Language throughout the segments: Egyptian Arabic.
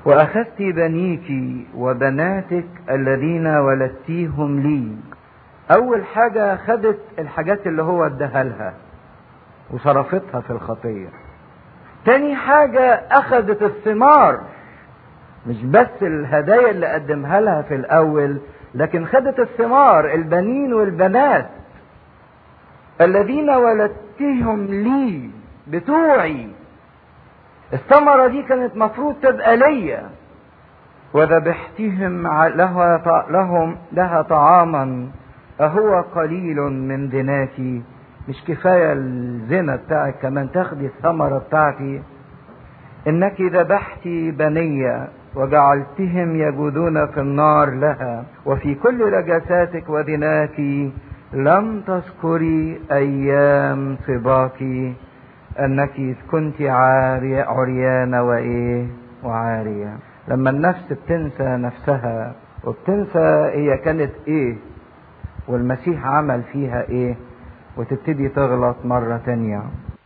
وأخذت بنيك وبناتك الذين ولدتيهم لي أول حاجة خدت الحاجات اللي هو اداها لها وصرفتها في الخطية تاني حاجة أخذت الثمار مش بس الهدايا اللي قدمها لها في الأول لكن خدت الثمار البنين والبنات الذين ولدتهم لي بتوعي الثمرة دي كانت مفروض تبقى ليا وذبحتهم لها لهم لها طعاما أهو قليل من زناتي مش كفاية الزنا بتاعك كمان تاخدي الثمرة بتاعتي إنك ذبحت بنية وجعلتهم يجودون في النار لها وفي كل رجساتك وذناك لم تذكري أيام صباك أنك كنت عارية عريانة وإيه وعارية لما النفس بتنسى نفسها وبتنسى هي كانت إيه والمسيح عمل فيها إيه وتبتدي تغلط مرة تانية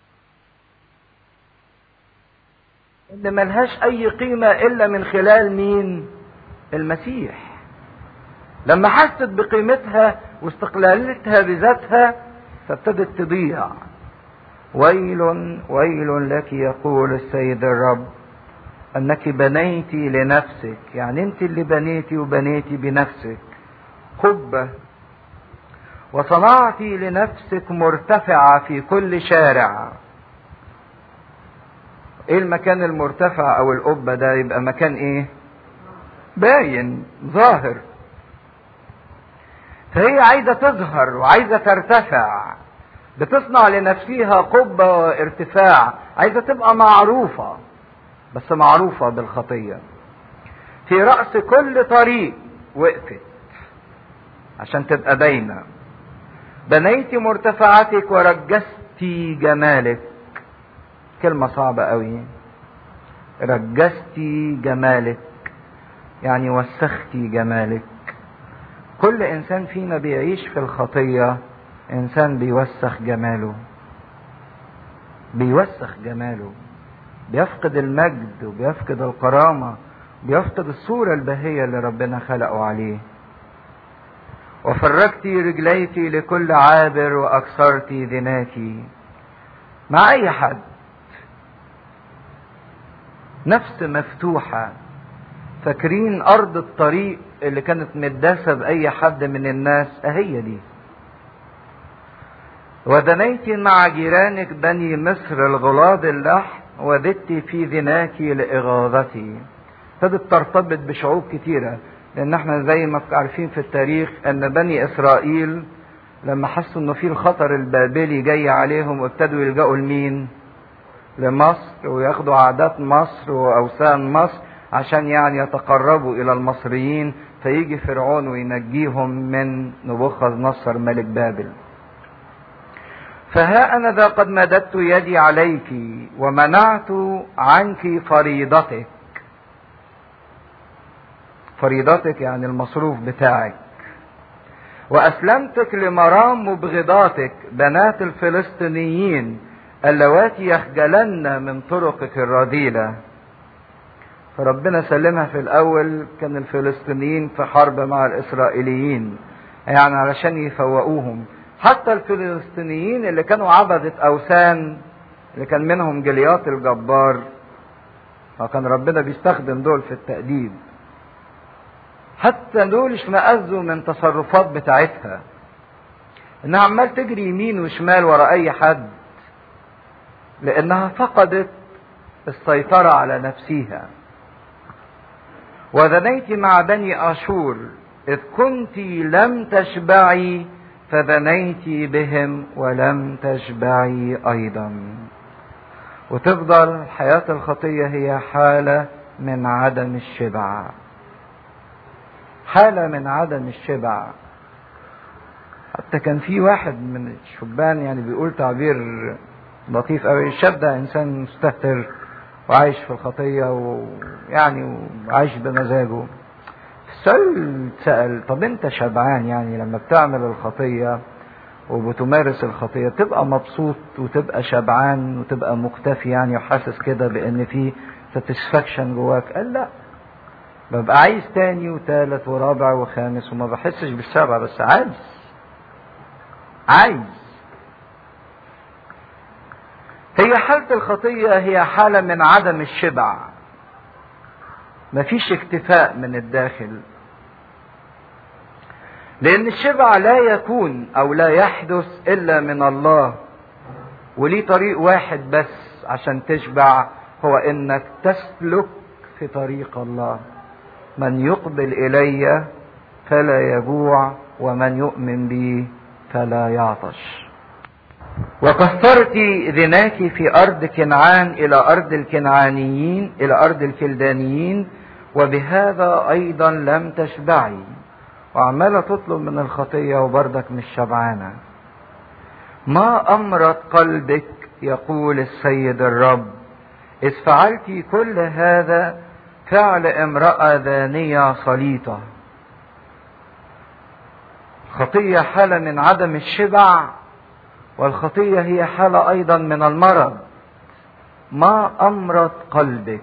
إن ملهاش أي قيمة إلا من خلال مين المسيح لما حست بقيمتها واستقلالتها بذاتها فابتدت تضيع ويل ويل لك يقول السيد الرب انك بنيتي لنفسك يعني انت اللي بنيتي وبنيتي بنفسك قبة وصنعتي لنفسك مرتفعة في كل شارع ايه المكان المرتفع او القبة ده يبقى مكان ايه باين ظاهر فهي عايزة تظهر وعايزة ترتفع بتصنع لنفسها قبة وارتفاع عايزة تبقى معروفة بس معروفة بالخطية في رأس كل طريق وقفت عشان تبقى باينة بنيت مرتفعاتك ورجست جمالك كلمة صعبة قوي رجست جمالك يعني وسختي جمالك كل انسان فينا بيعيش في الخطيه انسان بيوسخ جماله بيوسخ جماله بيفقد المجد وبيفقد الكرامة بيفقد الصورة البهية اللي ربنا خلقه عليه وفرجت رجليك لكل عابر وأكثرت ذناك مع أي حد نفس مفتوحة فاكرين أرض الطريق اللي كانت مداسة بأي حد من الناس أهي دي ودنيت مع جيرانك بني مصر الغلاظ اللحم وذدت في ذناك لإغاظتي ابتدت ترتبط بشعوب كتيرة لأن احنا زي ما عارفين في التاريخ أن بني إسرائيل لما حسوا إنه في الخطر البابلي جاي عليهم وابتدوا يلجأوا لمين؟ لمصر وياخدوا عادات مصر وأوثان مصر عشان يعني يتقربوا إلى المصريين فيجي فرعون وينجيهم من نبوخذ نصر ملك بابل. فها أنا ذا قد مددت يدي عليك ومنعت عنك فريضتك فريضتك يعني المصروف بتاعك وأسلمتك لمرام مبغضاتك بنات الفلسطينيين اللواتي يخجلن من طرقك الرذيلة فربنا سلمها في الأول كان الفلسطينيين في حرب مع الإسرائيليين يعني علشان يفوقوهم حتى الفلسطينيين اللي كانوا عبدة أوثان اللي كان منهم جليات الجبار فكان ربنا بيستخدم دول في التأديب حتى دول اشمئزوا من تصرفات بتاعتها انها عمال تجري يمين وشمال ورا اي حد لانها فقدت السيطرة على نفسها وذنيت مع بني اشور اذ كنت لم تشبعي فبنيت بهم ولم تشبعي ايضا وتفضل حياة الخطية هي حالة من عدم الشبع حالة من عدم الشبع حتى كان في واحد من الشبان يعني بيقول تعبير لطيف قوي الشاب ده انسان مستهتر وعايش في الخطية ويعني وعايش بمزاجه السؤال سأل طب انت شبعان يعني لما بتعمل الخطية وبتمارس الخطية تبقى مبسوط وتبقى شبعان وتبقى مكتفي يعني وحاسس كده بان في ساتسفاكشن جواك قال لا ببقى عايز تاني وتالت ورابع وخامس وما بحسش بالسبع بس عايز عايز هي حالة الخطية هي حالة من عدم الشبع مفيش اكتفاء من الداخل لأن الشبع لا يكون أو لا يحدث إلا من الله وليه طريق واحد بس عشان تشبع هو إنك تسلك في طريق الله من يقبل إلي فلا يجوع ومن يؤمن بي فلا يعطش وكثرت ذناك في أرض كنعان إلى أرض الكنعانيين إلى أرض الكلدانيين وبهذا أيضا لم تشبعي وعمالة تطلب من الخطية وبردك مش شبعانة ما أمرت قلبك يقول السيد الرب إذ فعلت كل هذا فعل امرأة ذانية صليطة خطية حالة من عدم الشبع والخطية هي حالة أيضا من المرض ما أمرت قلبك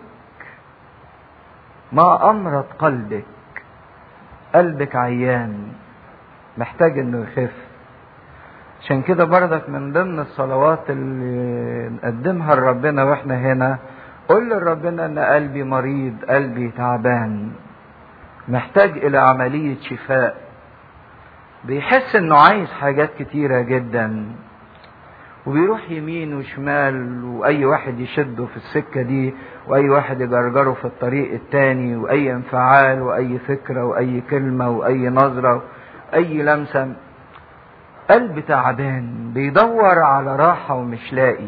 ما أمرت قلبك قلبك عيان محتاج انه يخف عشان كده بردك من ضمن الصلوات اللي نقدمها لربنا واحنا هنا قل لربنا ان قلبي مريض قلبي تعبان محتاج الى عملية شفاء بيحس انه عايز حاجات كتيرة جدا وبيروح يمين وشمال واي واحد يشده في السكة دي واي واحد يجرجره في الطريق التاني واي انفعال واي فكرة واي كلمة واي نظرة واي لمسة قلب تعبان بيدور على راحة ومش لاقي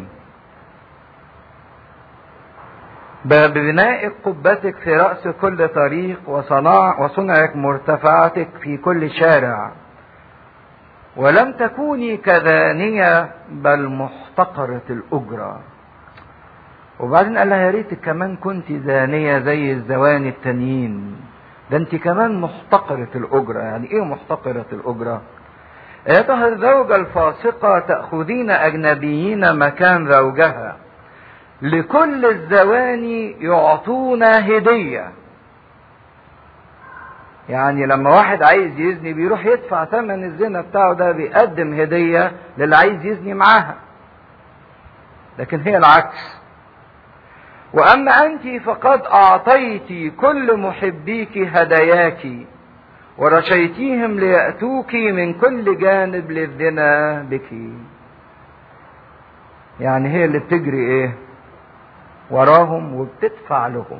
ببناء قبتك في رأس كل طريق وصناع وصنعك مرتفعتك في كل شارع ولم تكوني كذانية بل محتقرة الأجرة وبعدين قال لها يا ريتك كمان كنت زانية زي الزواني التانيين ده انت كمان محتقرة الأجرة يعني ايه محتقرة الأجرة ايتها الزوجة الفاسقة تأخذين أجنبيين مكان زوجها لكل الزواني يعطون هدية يعني لما واحد عايز يزني بيروح يدفع ثمن الزنا بتاعه ده بيقدم هدية للي عايز يزني معاها لكن هي العكس واما انت فقد اعطيت كل محبيك هداياك ورشيتيهم لياتوك من كل جانب للزنا بك يعني هي اللي بتجري ايه وراهم وبتدفع لهم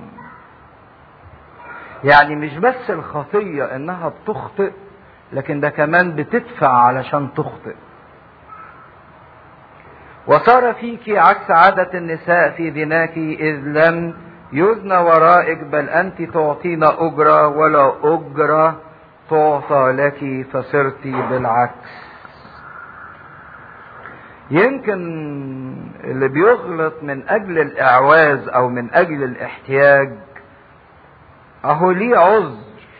يعني مش بس الخطيه انها بتخطئ لكن ده كمان بتدفع علشان تخطئ وصار فيك عكس عادة النساء في ذناك إذ لم يزن ورائك بل أنت تعطين أجرة ولا أجرة تعطى لك فصرت بالعكس يمكن اللي بيغلط من أجل الإعواز أو من أجل الاحتياج أهو ليه عذر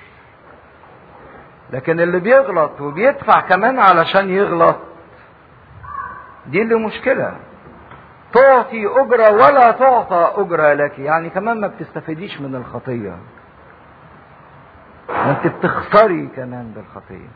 لكن اللي بيغلط وبيدفع كمان علشان يغلط دي اللي مشكلة تعطي أجرة ولا تعطى أجرة لك يعني كمان ما بتستفيديش من الخطية انت بتخسري كمان بالخطية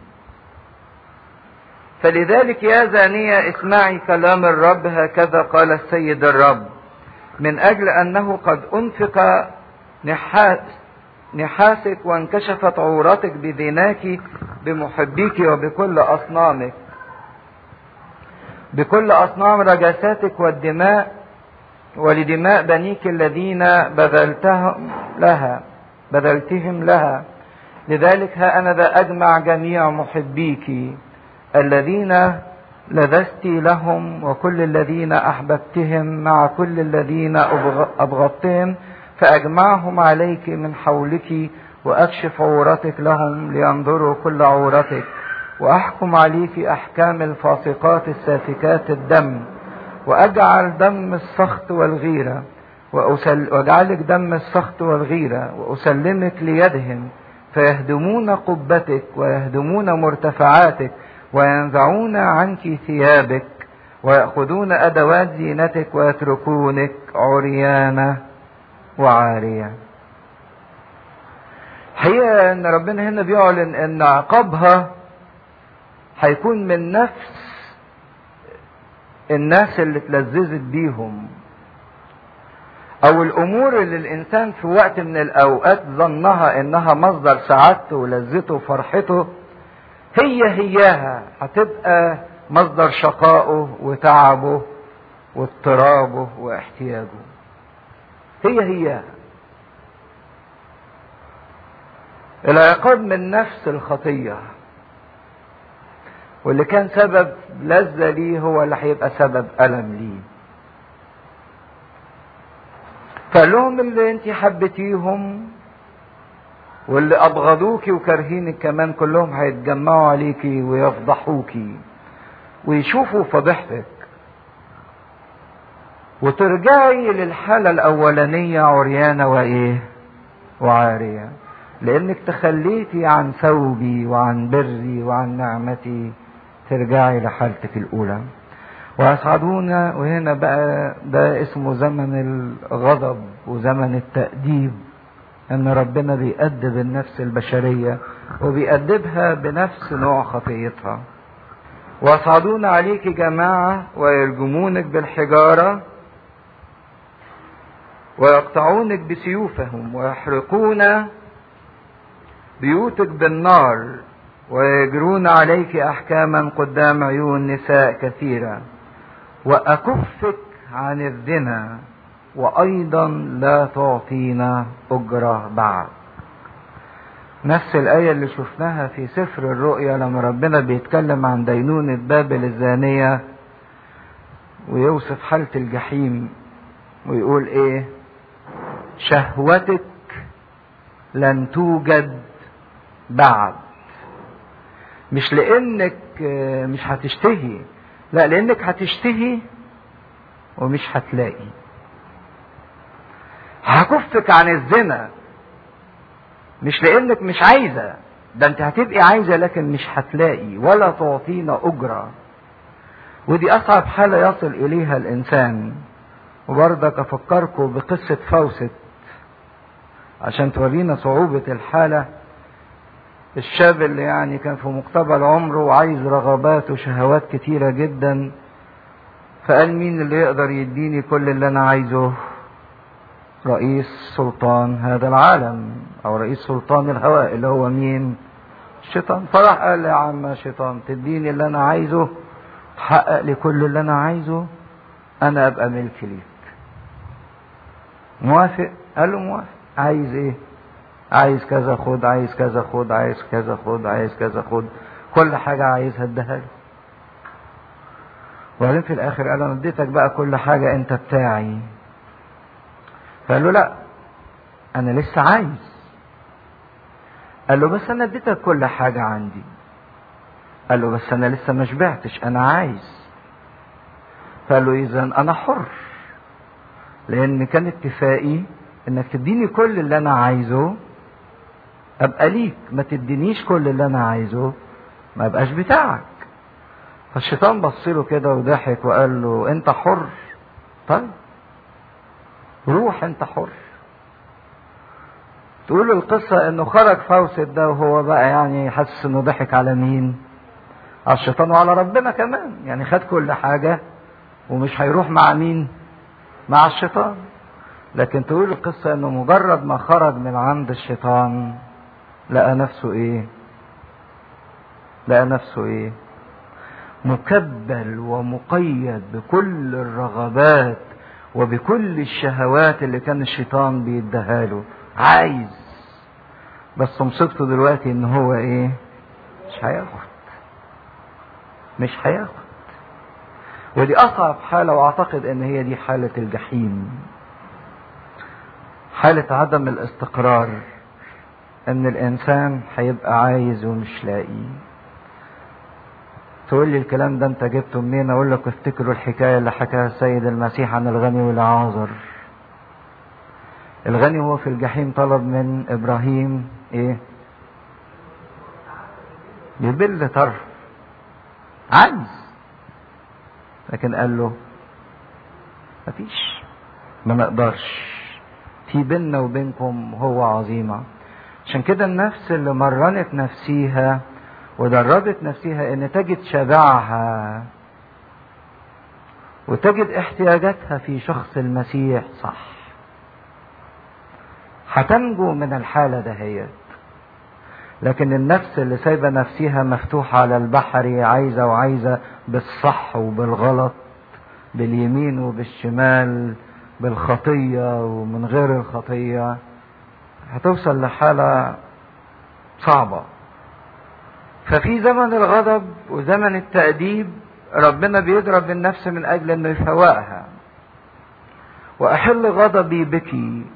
فلذلك يا زانية اسمعي كلام الرب هكذا قال السيد الرب من أجل أنه قد أنفق نحاس نحاسك وانكشفت عورتك بذناك بمحبيك وبكل أصنامك بكل أصنام رجساتك والدماء ولدماء بنيك الذين بذلتهم لها بذلتهم لها لذلك ها أنا ذا أجمع جميع محبيك الذين لذست لهم وكل الذين أحببتهم مع كل الذين أبغضتهم فأجمعهم عليك من حولك وأكشف عورتك لهم لينظروا كل عورتك وأحكم عليك أحكام الفاسقات السافكات الدم وأجعل دم السخط والغيرة وأسل وأجعلك دم السخط والغيرة وأسلمك ليدهم فيهدمون قبتك ويهدمون مرتفعاتك وينزعون عنك ثيابك ويأخذون أدوات زينتك ويتركونك عريانة وعارية الحقيقة ان ربنا هنا بيعلن ان عقابها هيكون من نفس الناس اللي اتلذذت بيهم او الامور اللي الانسان في وقت من الاوقات ظنها انها مصدر سعادته ولذته وفرحته هي هياها هتبقى مصدر شقائه وتعبه واضطرابه واحتياجه هي هياها العقاب من نفس الخطيه واللي كان سبب لذة ليه هو اللي هيبقى سبب ألم ليه فقال لهم اللي انت حبيتيهم واللي ابغضوكي وكارهينك كمان كلهم هيتجمعوا عليكي ويفضحوكي ويشوفوا فضيحتك وترجعي للحالة الأولانية عريانة وإيه؟ وعارية لأنك تخليتي عن ثوبي وعن بري وعن نعمتي ترجعي لحالتك الأولى ويسعدونا وهنا بقى ده اسمه زمن الغضب وزمن التأديب ان ربنا بيأدب النفس البشرية وبيأدبها بنفس نوع خطيتها ويصعدون عليك جماعة ويرجمونك بالحجارة ويقطعونك بسيوفهم ويحرقون بيوتك بالنار ويجرون عليك احكاما قدام عيون نساء كثيره واكفك عن الزنا وايضا لا تعطينا اجره بعد نفس الآية اللي شفناها في سفر الرؤيا لما ربنا بيتكلم عن دينونة بابل الزانية ويوصف حالة الجحيم ويقول ايه شهوتك لن توجد بعد مش لانك مش هتشتهي لا لانك هتشتهي ومش هتلاقي هكفك عن الزنا مش لانك مش عايزه ده انت هتبقي عايزه لكن مش هتلاقي ولا تعطينا اجره ودي اصعب حاله يصل اليها الانسان وبرضك افكركم بقصه فوست عشان تورينا صعوبه الحاله الشاب اللي يعني كان في مقتبل عمره وعايز رغبات وشهوات كتيرة جدا فقال مين اللي يقدر يديني كل اللي انا عايزه رئيس سلطان هذا العالم او رئيس سلطان الهواء اللي هو مين الشيطان فراح قال يا عم شيطان تديني اللي انا عايزه تحقق لي كل اللي انا عايزه انا ابقى ملك ليك موافق قال له موافق عايز ايه عايز كذا خد عايز كذا خد عايز كذا خد عايز كذا خد كل حاجة عايزها اديها له وبعدين في الاخر قال انا اديتك بقى كل حاجة انت بتاعي فقال له لا انا لسه عايز قال له بس انا اديتك كل حاجة عندي قال له بس انا لسه ما شبعتش انا عايز فقال له اذا انا حر لان كان اتفاقي انك تديني كل اللي انا عايزه ابقى ليك ما تدينيش كل اللي انا عايزه ما ابقاش بتاعك فالشيطان بص له كده وضحك وقال له انت حر طيب روح انت حر تقول القصة انه خرج فوسد ده وهو بقى يعني حاسس انه ضحك على مين على الشيطان وعلى ربنا كمان يعني خد كل حاجة ومش هيروح مع مين مع الشيطان لكن تقول القصة انه مجرد ما خرج من عند الشيطان لقى نفسه ايه لقى نفسه ايه مكبل ومقيد بكل الرغبات وبكل الشهوات اللي كان الشيطان بيديها له عايز بس مصيبته دلوقتي ان هو ايه مش هياخد مش هياخد ودي اصعب حاله واعتقد ان هي دي حاله الجحيم حاله عدم الاستقرار ان الانسان هيبقى عايز ومش لاقي تقول لي الكلام ده انت جبته منين اقول لك افتكروا الحكايه اللي حكاها السيد المسيح عن الغني والعازر الغني هو في الجحيم طلب من ابراهيم ايه يبل طرف عايز لكن قال له مفيش ما نقدرش في بيننا وبينكم هو عظيمه عشان كده النفس اللي مرنت نفسيها ودربت نفسها ان تجد شبعها وتجد احتياجاتها في شخص المسيح صح هتنجو من الحالة دهيت لكن النفس اللي سايبة نفسها مفتوحة على البحر عايزة وعايزة بالصح وبالغلط باليمين وبالشمال بالخطية ومن غير الخطية هتوصل لحالة صعبة ففي زمن الغضب وزمن التأديب ربنا بيضرب النفس من أجل أنه يفوقها وأحل غضبي بك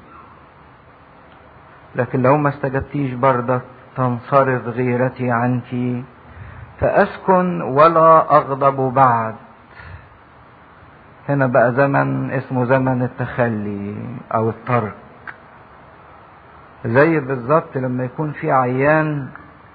لكن لو ما استجبتيش برضك تنصرف غيرتي عنك فأسكن ولا أغضب بعد هنا بقى زمن اسمه زمن التخلي أو الترك زي بالظبط لما يكون في عيان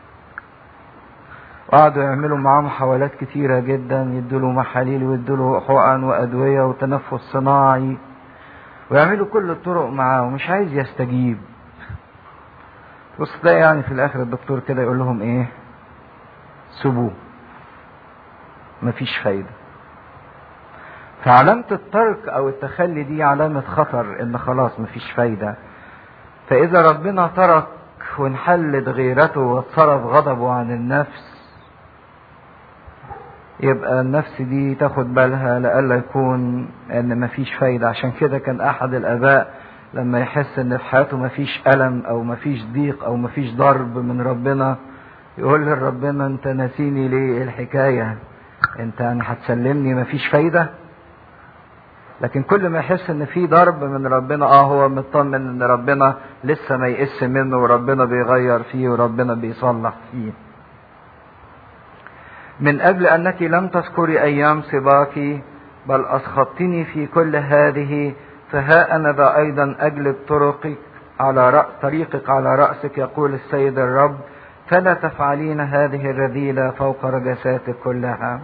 وقعدوا يعملوا معاه محاولات كتيرة جدا يدوا محاليل ويدوا حقن وأدوية وتنفس صناعي ويعملوا كل الطرق معاه ومش عايز يستجيب بص ده يعني في الآخر الدكتور كده يقول لهم إيه سيبوه مفيش فايدة فعلامة الترك أو التخلي دي علامة خطر إن خلاص مفيش فايدة فإذا ربنا ترك وانحلت غيرته واتصرف غضبه عن النفس يبقى النفس دي تاخد بالها لألا يكون ان مفيش فايدة عشان كده كان احد الاباء لما يحس ان في حياته مفيش الم او مفيش ضيق او مفيش ضرب من ربنا يقول لربنا انت ناسيني ليه الحكاية انت يعني هتسلمني مفيش فايدة لكن كل ما يحس ان في ضرب من ربنا اه هو مطمن ان ربنا لسه ما يقس منه وربنا بيغير فيه وربنا بيصلح فيه من أجل أنك لم تذكري أيام سباك بل أسخطتني في كل هذه فها أنا ذا أيضا أجلب طرقك على رأس طريقك على رأسك يقول السيد الرب فلا تفعلين هذه الرذيلة فوق رجساتك كلها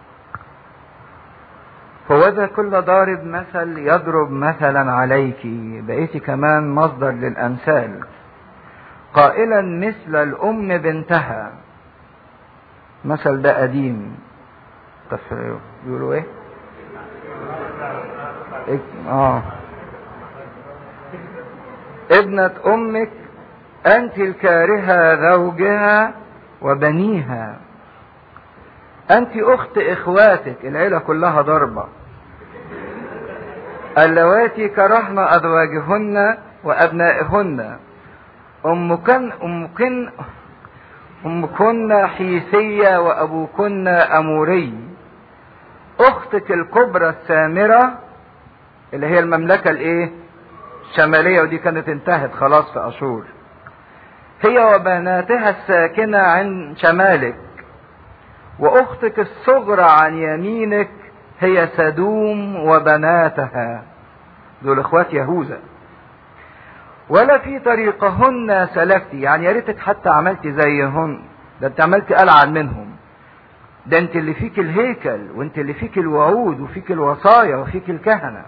فوذا كل ضارب مثل يضرب مثلا عليك بقيتي كمان مصدر للأمثال قائلا مثل الأم بنتها مثل ده قديم بيقولوا ايه اه ابنة امك انت الكارهة زوجها وبنيها انت اخت اخواتك العيلة كلها ضربة اللواتي كرهن ازواجهن وابنائهن امكن امكن أمكن حيثية وأبوكن أموري أختك الكبرى السامرة اللي هي المملكة الإيه؟ الشمالية ودي كانت انتهت خلاص في أشور هي وبناتها الساكنة عن شمالك وأختك الصغرى عن يمينك هي سدوم وبناتها دول إخوات يهوذا ولا في طريقهن سلكتي يعني يا ريتك حتى عملتي زيهن ده انت عملتي ألعن منهم ده انت اللي فيك الهيكل وانت اللي فيك الوعود وفيك الوصايا وفيك الكهنة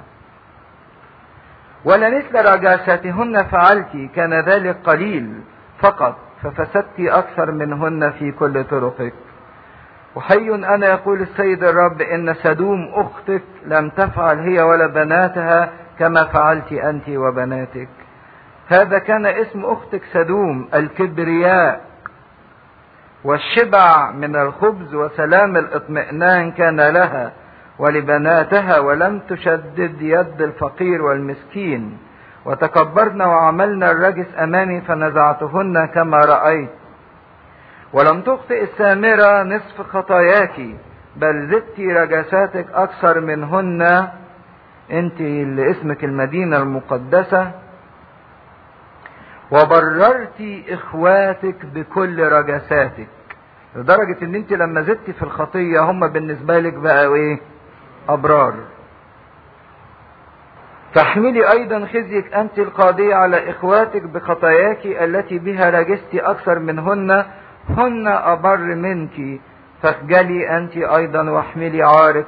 ولا مثل رجاستهن فعلت كان ذلك قليل فقط ففسدت أكثر منهن في كل طرقك وحي أنا يقول السيد الرب إن سدوم أختك لم تفعل هي ولا بناتها كما فعلت أنت وبناتك هذا كان اسم اختك سدوم الكبرياء والشبع من الخبز وسلام الاطمئنان كان لها ولبناتها ولم تشدد يد الفقير والمسكين وتكبرن وعملن الرجس امامي فنزعتهن كما رايت ولم تخطئ السامره نصف خطاياك بل زدت رجساتك اكثر منهن انت اللي اسمك المدينه المقدسه وبررت اخواتك بكل رجساتك لدرجة ان انت لما زدت في الخطية هم بالنسبة لك بقى ايه ابرار تحملي ايضا خزيك انت القاضية على اخواتك بخطاياك التي بها رجست اكثر منهن هن ابر منك فاخجلي انت ايضا واحملي عارك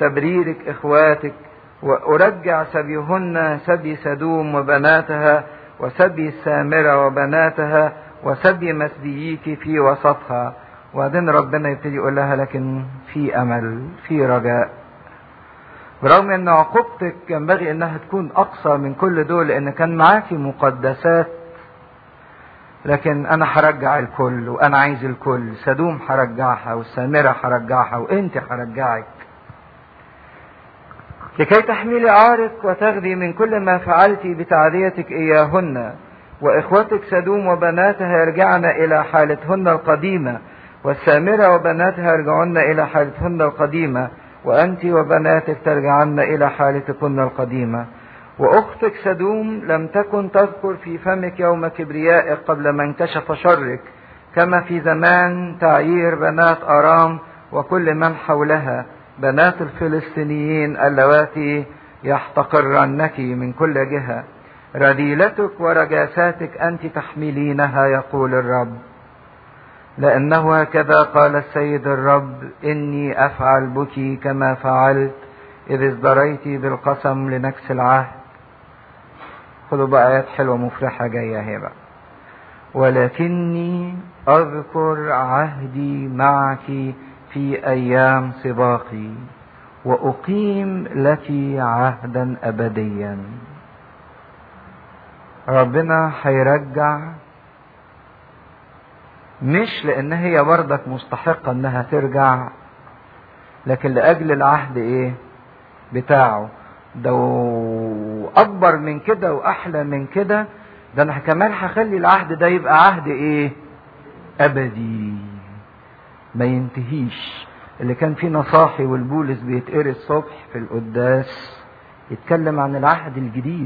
بتبريرك اخواتك وارجع سبيهن سبي سدوم وبناتها وسبي السامرة وبناتها وسبي مسبييك في وسطها وبعدين ربنا يبتدي يقول لها لكن في امل في رجاء برغم ان عقوبتك ينبغي انها تكون اقصى من كل دول لان كان معاكي مقدسات لكن انا هرجع الكل وانا عايز الكل سدوم هرجعها والسامرة هرجعها وانت هرجعك لكي تحملي عارك وتغدي من كل ما فعلت بتعديتك اياهن واخوتك سدوم وبناتها يرجعن الى حالتهن القديمه والسامرة وبناتها يرجعن إلى حالتهن القديمة وأنت وبناتك ترجعن إلى حالتكن القديمة وأختك سدوم لم تكن تذكر في فمك يوم كبريائك قبل ما انكشف شرك كما في زمان تعيير بنات أرام وكل من حولها بنات الفلسطينيين اللواتي يحتقرنك من كل جهة رذيلتك ورجاساتك أنت تحملينها يقول الرب لأنه هكذا قال السيد الرب إني أفعل بك كما فعلت إذ ازدريت بالقسم لنكس العهد خذوا بقى آيات حلوة مفرحة جاية هي بقى ولكني أذكر عهدي معك في أيام سباقي وأقيم لك عهدا أبديا ربنا هيرجع مش لان هي برضك مستحقه انها ترجع لكن لاجل العهد ايه بتاعه ده اكبر من كده واحلى من كده ده انا كمان هخلي العهد ده يبقى عهد ايه ابدي ما ينتهيش اللي كان فيه نصاحي والبولس بيتقري الصبح في القداس يتكلم عن العهد الجديد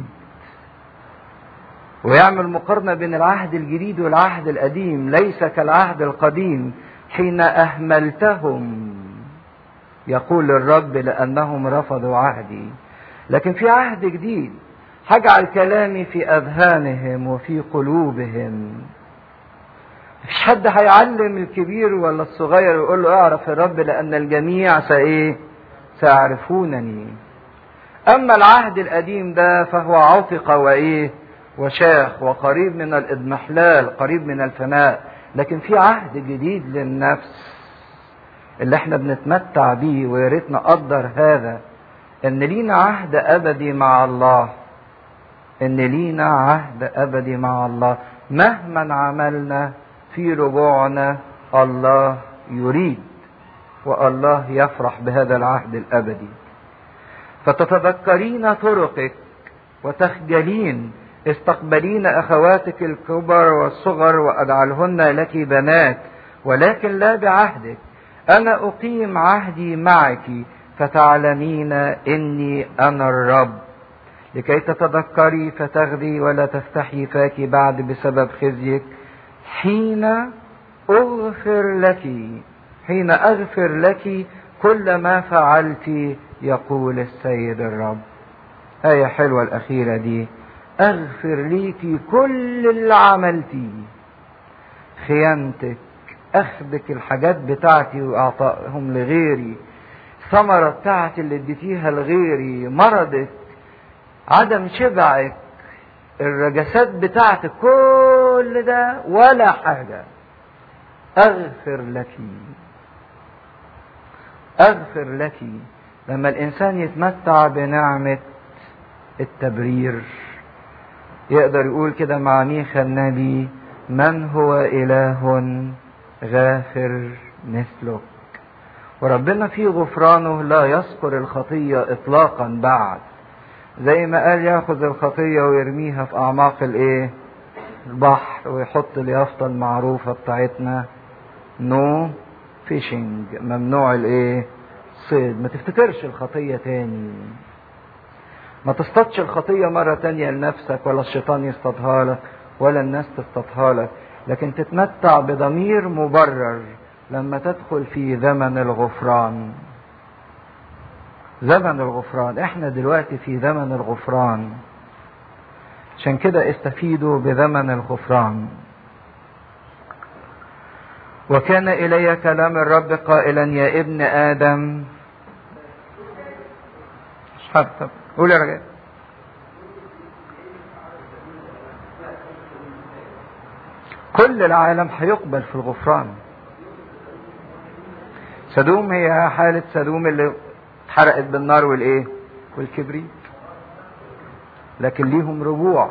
ويعمل مقارنة بين العهد الجديد والعهد القديم ليس كالعهد القديم حين أهملتهم يقول الرب لأنهم رفضوا عهدي لكن في عهد جديد هجعل كلامي في أذهانهم وفي قلوبهم مفيش حد هيعلم الكبير ولا الصغير ويقول له اعرف الرب لأن الجميع سايه سيعرفونني أما العهد القديم ده فهو عتق وإيه وشاخ وقريب من الاضمحلال قريب من الفناء لكن في عهد جديد للنفس اللي احنا بنتمتع بيه ويا ريت نقدر هذا ان لينا عهد ابدي مع الله ان لينا عهد ابدي مع الله مهما عملنا في رجوعنا الله يريد والله يفرح بهذا العهد الابدي فتتذكرين طرقك وتخجلين استقبلين اخواتك الكبر والصغر واجعلهن لك بنات ولكن لا بعهدك انا اقيم عهدي معك فتعلمين اني انا الرب لكي تتذكري فتغدي ولا تفتحي فاك بعد بسبب خزيك حين اغفر لك حين اغفر لك كل ما فعلت يقول السيد الرب آية حلوة الأخيرة دي أغفر ليكي كل اللي عملتيه خيانتك أخذك الحاجات بتاعتي وأعطائهم لغيري الثمرة بتاعتي اللي اديتيها لغيري مرضك عدم شبعك الرجسات بتاعتك كل ده ولا حاجة أغفر لك أغفر لك لما الإنسان يتمتع بنعمة التبرير يقدر يقول كده مع ميخا النبي من هو إله غافر مثلك وربنا في غفرانه لا يذكر الخطية إطلاقا بعد زي ما قال ياخذ الخطية ويرميها في أعماق الإيه؟ البحر ويحط اليافطة المعروفة بتاعتنا نو فيشنج ممنوع الإيه؟ صيد ما تفتكرش الخطية تاني ما تصطادش الخطية مرة تانية لنفسك ولا الشيطان يصطادها لك ولا الناس تصطادها لك لكن تتمتع بضمير مبرر لما تدخل في زمن الغفران زمن الغفران احنا دلوقتي في زمن الغفران عشان كده استفيدوا بزمن الغفران وكان الي كلام الرب قائلا يا ابن ادم مش حد طب قول يا رجال كل العالم هيقبل في الغفران سدوم هي حالة سدوم اللي اتحرقت بالنار والايه والكبريت لكن ليهم رجوع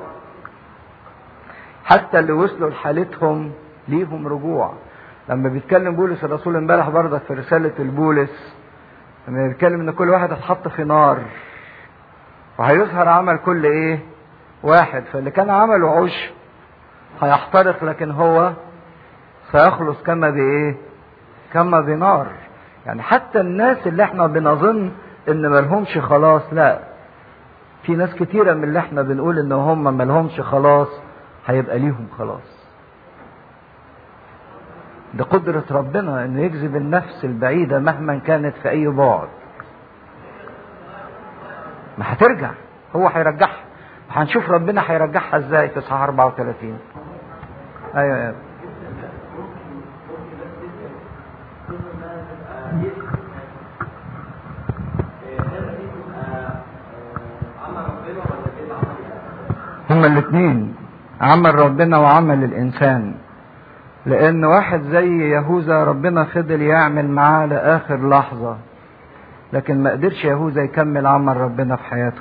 حتى اللي وصلوا لحالتهم ليهم رجوع لما بيتكلم بولس الرسول امبارح برضك في رسالة البولس لما بيتكلم ان كل واحد اتحط في نار وهيظهر عمل كل ايه واحد فاللي كان عمله عشب هيحترق لكن هو سيخلص كما بايه كما بنار يعني حتى الناس اللي احنا بنظن ان ملهمش خلاص لا في ناس كتيرة من اللي احنا بنقول ان هم ملهمش خلاص هيبقى ليهم خلاص ده قدرة ربنا انه يجذب النفس البعيدة مهما كانت في اي بعد ما هترجع هو هيرجعها هنشوف ربنا هيرجعها ازاي في اصحاح 34 ايوه ايوه هما الاثنين عمل ربنا وعمل الانسان لان واحد زي يهوذا ربنا فضل يعمل معاه لاخر لحظه لكن ما قدرش يهوذا يكمل عمل ربنا في حياته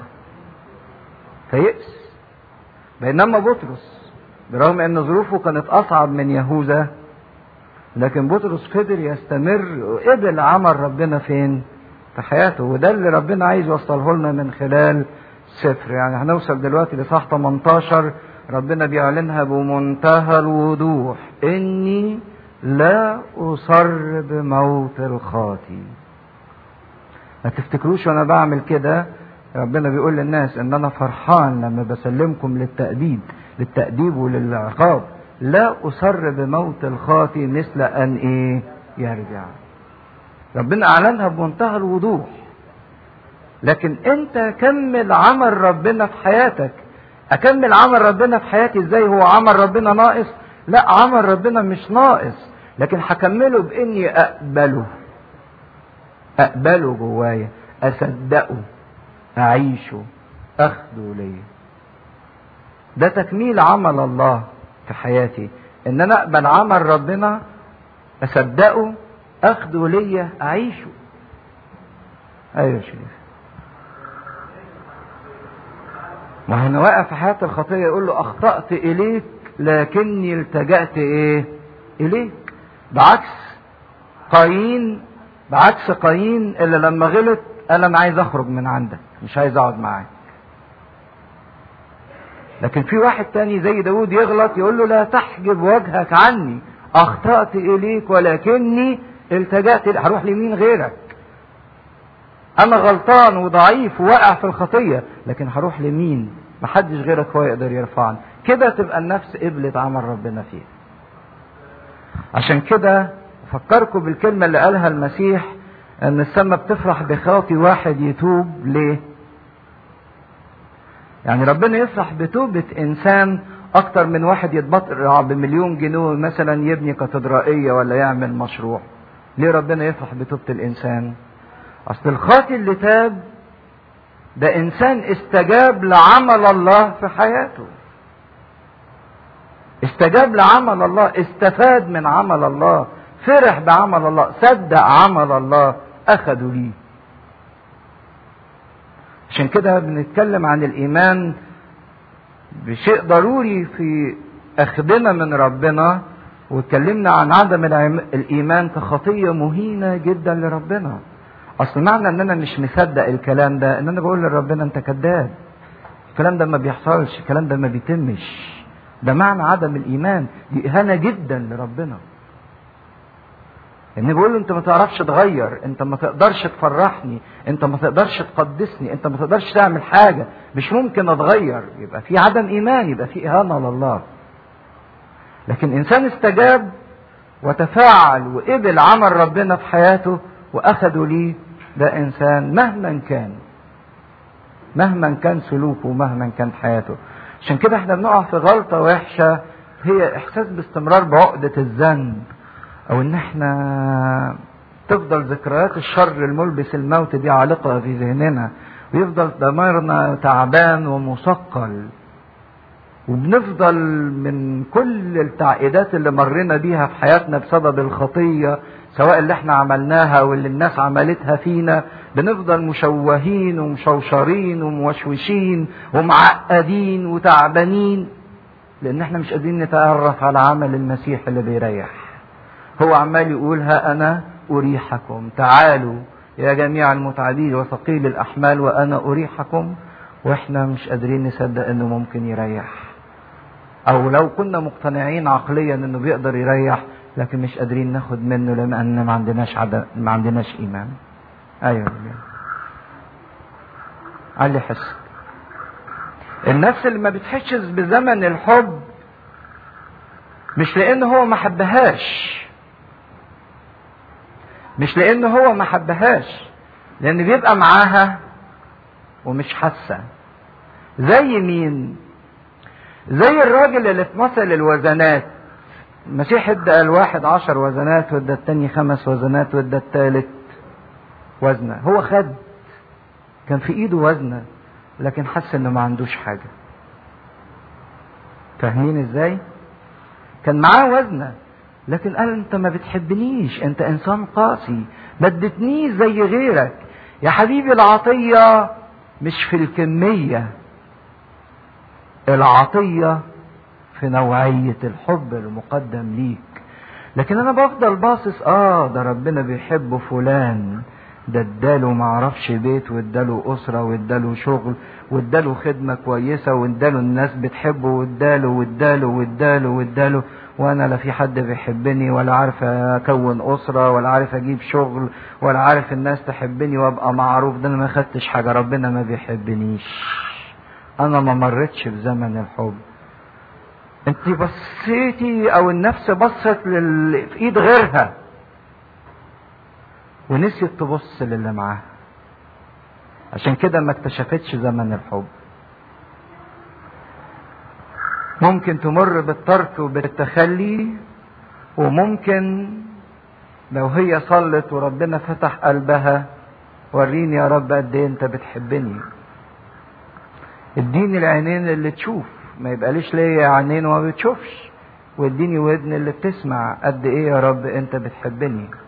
فيأس بينما بطرس برغم ان ظروفه كانت اصعب من يهوذا لكن بطرس قدر يستمر وقبل عمل ربنا فين في حياته وده اللي ربنا عايز يوصله لنا من خلال سفر يعني هنوصل دلوقتي لصح 18 ربنا بيعلنها بمنتهى الوضوح اني لا اصر بموت الخاطي ما تفتكروش وانا بعمل كده ربنا بيقول للناس ان انا فرحان لما بسلمكم للتأديب للتأديب وللعقاب لا اصر بموت الخاطي مثل ان ايه يرجع ربنا اعلنها بمنتهى الوضوح لكن انت كمل عمل ربنا في حياتك اكمل عمل ربنا في حياتي ازاي هو عمل ربنا ناقص لا عمل ربنا مش ناقص لكن هكمله باني اقبله اقبله جوايا اصدقه اعيشه اخده ليا ده تكميل عمل الله في حياتي ان انا اقبل عمل ربنا اصدقه اخده ليا اعيشه ايوه شريف ما هنا واقع في حياة الخطية يقول له أخطأت إليك لكني التجأت إيه؟ إليك بعكس قايين بعكس قايين اللي لما غلط قال أنا عايز أخرج من عندك مش عايز أقعد معاك لكن في واحد تاني زي داود يغلط يقول له لا تحجب وجهك عني أخطأت إليك ولكني التجأت هروح لمين غيرك انا غلطان وضعيف وواقع في الخطيه لكن هروح لمين محدش غيرك هو يقدر يرفعني كده تبقى النفس قبلت عمل ربنا فيها عشان كده افكركم بالكلمه اللي قالها المسيح ان السماء بتفرح بخاطي واحد يتوب ليه يعني ربنا يفرح بتوبة انسان اكتر من واحد يتبرع بمليون جنيه مثلا يبني كاتدرائية ولا يعمل مشروع ليه ربنا يفرح بتوبة الانسان اصل الخاطي اللي تاب ده انسان استجاب لعمل الله في حياته استجاب لعمل الله استفاد من عمل الله فرح بعمل الله صدق عمل الله اخذوا ليه عشان كده بنتكلم عن الايمان بشيء ضروري في اخذنا من ربنا واتكلمنا عن عدم الايمان كخطيه مهينه جدا لربنا اصل معنى ان انا مش مصدق الكلام ده ان انا بقول لربنا انت كذاب الكلام ده ما بيحصلش الكلام ده ما بيتمش ده معنى عدم الايمان دي اهانه جدا لربنا ان بقول له انت ما تعرفش تغير انت ما تقدرش تفرحني انت ما تقدرش تقدسني انت ما تقدرش تعمل حاجه مش ممكن اتغير يبقى في عدم ايمان يبقى في اهانه لله لكن انسان استجاب وتفاعل وقبل عمل ربنا في حياته واخذوا ليه ده انسان مهما كان مهما كان سلوكه مهما كان حياته عشان كده احنا بنقع في غلطة وحشة هي احساس باستمرار بعقدة الذنب او ان احنا تفضل ذكريات الشر الملبس الموت دي عالقة في ذهننا ويفضل ضميرنا تعبان ومثقل وبنفضل من كل التعقيدات اللي مرينا بيها في حياتنا بسبب الخطية سواء اللي احنا عملناها واللي الناس عملتها فينا بنفضل مشوهين ومشوشرين وموشوشين ومعقدين وتعبانين لان احنا مش قادرين نتعرف على عمل المسيح اللي بيريح هو عمال يقول ها انا اريحكم تعالوا يا جميع المتعبين وثقيل الاحمال وانا اريحكم واحنا مش قادرين نصدق انه ممكن يريح او لو كنا مقتنعين عقليا انه بيقدر يريح لكن مش قادرين ناخد منه لان ما عندناش عد... ما عندناش ايمان ايوه علي حس النفس اللي ما بتحسش بزمن الحب مش لان هو ما حبهاش مش لان هو ما حبهاش لان بيبقى معاها ومش حاسه زي مين زي الراجل اللي في مثل الوزنات المسيح ادى الواحد عشر وزنات وادى التاني خمس وزنات وادى التالت وزنة هو خد كان في ايده وزنة لكن حس انه ما عندوش حاجة فاهمين ازاي كان معاه وزنة لكن قال انت ما بتحبنيش انت انسان قاسي ما ادتنيش زي غيرك يا حبيبي العطية مش في الكمية العطية في نوعية الحب المقدم ليك لكن انا بفضل باصص اه ده ربنا بيحب فلان ده اداله معرفش بيت واداله اسره واداله شغل واداله خدمه كويسه واداله الناس بتحبه واداله واداله واداله واداله وانا لا في حد بيحبني ولا عارف اكون اسره ولا عارف اجيب شغل ولا عارف الناس تحبني وابقى معروف ده انا ما خدتش حاجه ربنا ما بيحبنيش انا ما مرتش بزمن الحب انت بصيتي او النفس بصت لل... في ايد غيرها ونسيت تبص للي معاها عشان كده ما اكتشفتش زمن الحب ممكن تمر بالترك وبالتخلي وممكن لو هي صلت وربنا فتح قلبها وريني يا رب قد ايه انت بتحبني اديني العينين اللي تشوف ما يبقاليش ليا عينين وما بتشوفش واديني ودن اللي بتسمع قد ايه يا رب انت بتحبني